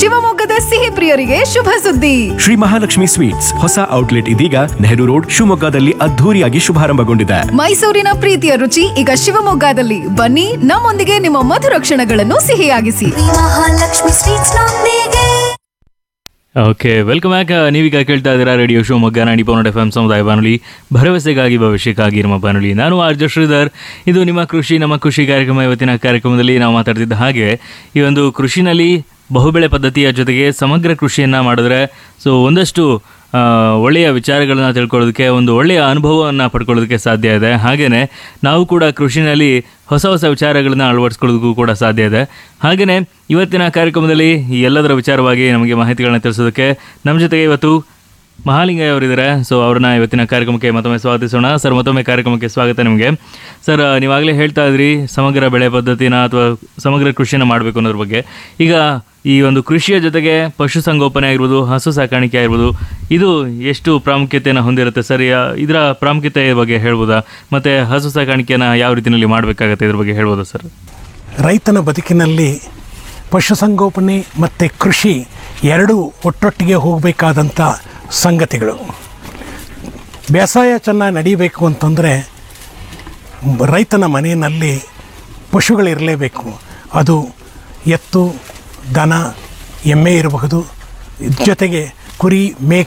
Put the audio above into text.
ಶಿವಮೊಗ್ಗದ ಸಿಹಿ ಪ್ರಿಯರಿಗೆ ಶುಭ ಸುದ್ದಿ ಶ್ರೀ ಮಹಾಲಕ್ಷ್ಮಿ ಸ್ವೀಟ್ಸ್ ಹೊಸ ಔಟ್ಲೆಟ್ ಇದೀಗ ನೆಹರು ರೋಡ್ ಶಿವಮೊಗ್ಗದಲ್ಲಿ ಅದ್ಧೂರಿಯಾಗಿ ಶುಭಾರಂಭಗೊಂಡಿದೆ ಮೈಸೂರಿನ ಪ್ರೀತಿಯ ರುಚಿ ಈಗ ಶಿವಮೊಗ್ಗದಲ್ಲಿ ಬನ್ನಿ ನಮ್ಮೊಂದಿಗೆ ನಿಮ್ಮ ಮಧುರ ಕ್ಷಣಗಳನ್ನು ಸಿಹಿಯಾಗಿಸಿ ಮಹಾಲಕ್ಷ್ಮಿ ಸ್ವೀಟ್ಸ್ ನೊಂದಿಗೆ ಓಕೆ ವೆಲ್ಕಮ್ ಬ್ಯಾಕ್ ನೀವೀಗ ಕೇಳ್ತಾ ಇದ್ದೀರಾ ರೇಡಿಯೋ ಶಿವಮೊಗ್ಗ ನಾಡಿ ಪೌನಡ್ ಎಫ್ ಎಂ ಸಮುದಾಯ ಬಾನುಲಿ ಭರವಸೆಗಾಗಿ ಭವಿಷ್ಯಕ್ಕಾಗಿ ನಮ್ಮ ಬಾನುಲಿ ನಾನು ಆರ್ ಜೆ ಶ್ರೀಧರ್ ಇದು ನಿಮ್ಮ ಕೃಷಿ ನಮ್ಮ ಕೃಷಿ ಕಾರ್ಯಕ್ರಮ ಇವತ್ತಿನ ಕಾರ್ಯಕ್ರಮದಲ್ಲಿ ನಾವು ಮಾತಾಡ್ತಿದ್ದ ಹಾಗೆ ಈ ಒಂದು ಕೃಷಿನಲ್ಲಿ ಬಹುಬೆಳೆ ಪದ್ಧತಿಯ ಜೊತೆಗೆ ಸಮಗ್ರ ಕೃಷಿಯನ್ನು ಮಾಡಿದ್ರೆ ಸೊ ಒಂದಷ್ಟು ಆ, ಒಳ್ಳೆಯ ವಿಚಾರಗಳನ್ನ ತಿಳ್ಕೊಳ್ಳೋದಕ್ಕೆ ಒಂದು ಒಳ್ಳೆಯ ಅನುಭವವನ್ನು ಪಡ್ಕೊಳ್ಳೋದಕ್ಕೆ ಸಾಧ್ಯ ಇದೆ ಹಾಗೆಯೇ ನಾವು ಕೂಡ ಕೃಷಿನಲ್ಲಿ ಹೊಸ ಹೊಸ ವಿಚಾರಗಳನ್ನ ಅಳವಡಿಸ್ಕೊಳ್ಳೋದಕ್ಕೂ ಕೂಡ ಸಾಧ್ಯ ಇದೆ ಹಾಗೆಯೇ ಇವತ್ತಿನ ಕಾರ್ಯಕ್ರಮದಲ್ಲಿ ಈ ಎಲ್ಲದರ ವಿಚಾರವಾಗಿ ನಮಗೆ ಮಾಹಿತಿಗಳನ್ನ ತಿಳಿಸೋದಕ್ಕೆ ನಮ್ಮ ಜೊತೆಗೆ ಇವತ್ತು ಮಹಾಲಿಂಗಯ್ಯ ಅವರಿದ್ದಾರೆ ಸೊ ಅವ್ರನ್ನ ಇವತ್ತಿನ ಕಾರ್ಯಕ್ರಮಕ್ಕೆ ಮತ್ತೊಮ್ಮೆ ಸ್ವಾಗತಿಸೋಣ ಸರ್ ಮತ್ತೊಮ್ಮೆ ಕಾರ್ಯಕ್ರಮಕ್ಕೆ ಸ್ವಾಗತ ನಿಮಗೆ ಸರ್ ನೀವಾಗಲೇ ಹೇಳ್ತಾ ಇದ್ರಿ ಸಮಗ್ರ ಬೆಳೆ ಪದ್ಧತಿನ ಅಥವಾ ಸಮಗ್ರ ಕೃಷಿನ ಮಾಡಬೇಕು ಅನ್ನೋದ್ರ ಬಗ್ಗೆ ಈಗ ಈ ಒಂದು ಕೃಷಿಯ ಜೊತೆಗೆ ಪಶುಸಂಗೋಪನೆ ಆಗಿರ್ಬೋದು ಹಸು ಸಾಕಾಣಿಕೆ ಆಗಿರ್ಬೋದು ಇದು ಎಷ್ಟು ಪ್ರಾಮುಖ್ಯತೆಯನ್ನು ಹೊಂದಿರುತ್ತೆ ಸರ್ ಯಾ- ಇದರ ಪ್ರಾಮುಖ್ಯತೆ ಬಗ್ಗೆ ಹೇಳ್ಬೋದಾ ಮತ್ತು ಹಸು ಸಾಕಾಣಿಕೆನ ಯಾವ ರೀತಿಯಲ್ಲಿ ಮಾಡಬೇಕಾಗತ್ತೆ ಇದ್ರ ಬಗ್ಗೆ ಹೇಳ್ಬೋದಾ ಸರ್ ರೈತನ ಬದುಕಿನಲ್ಲಿ ಪಶುಸಂಗೋಪನೆ ಮತ್ತು ಕೃಷಿ ಎರಡೂ ಒಟ್ಟೊಟ್ಟಿಗೆ ಹೋಗಬೇಕಾದಂಥ ಸಂಗತಿಗಳು ಬೇಸಾಯ ಚೆನ್ನಾಗಿ ನಡೀಬೇಕು ಅಂತಂದರೆ ರೈತನ ಮನೆಯಲ್ಲಿ ಪಶುಗಳಿರಲೇಬೇಕು ಅದು ಎತ್ತು ದನ ಎಮ್ಮೆ ಇರಬಹುದು ಜೊತೆಗೆ ಕುರಿ ಮೇಕೆ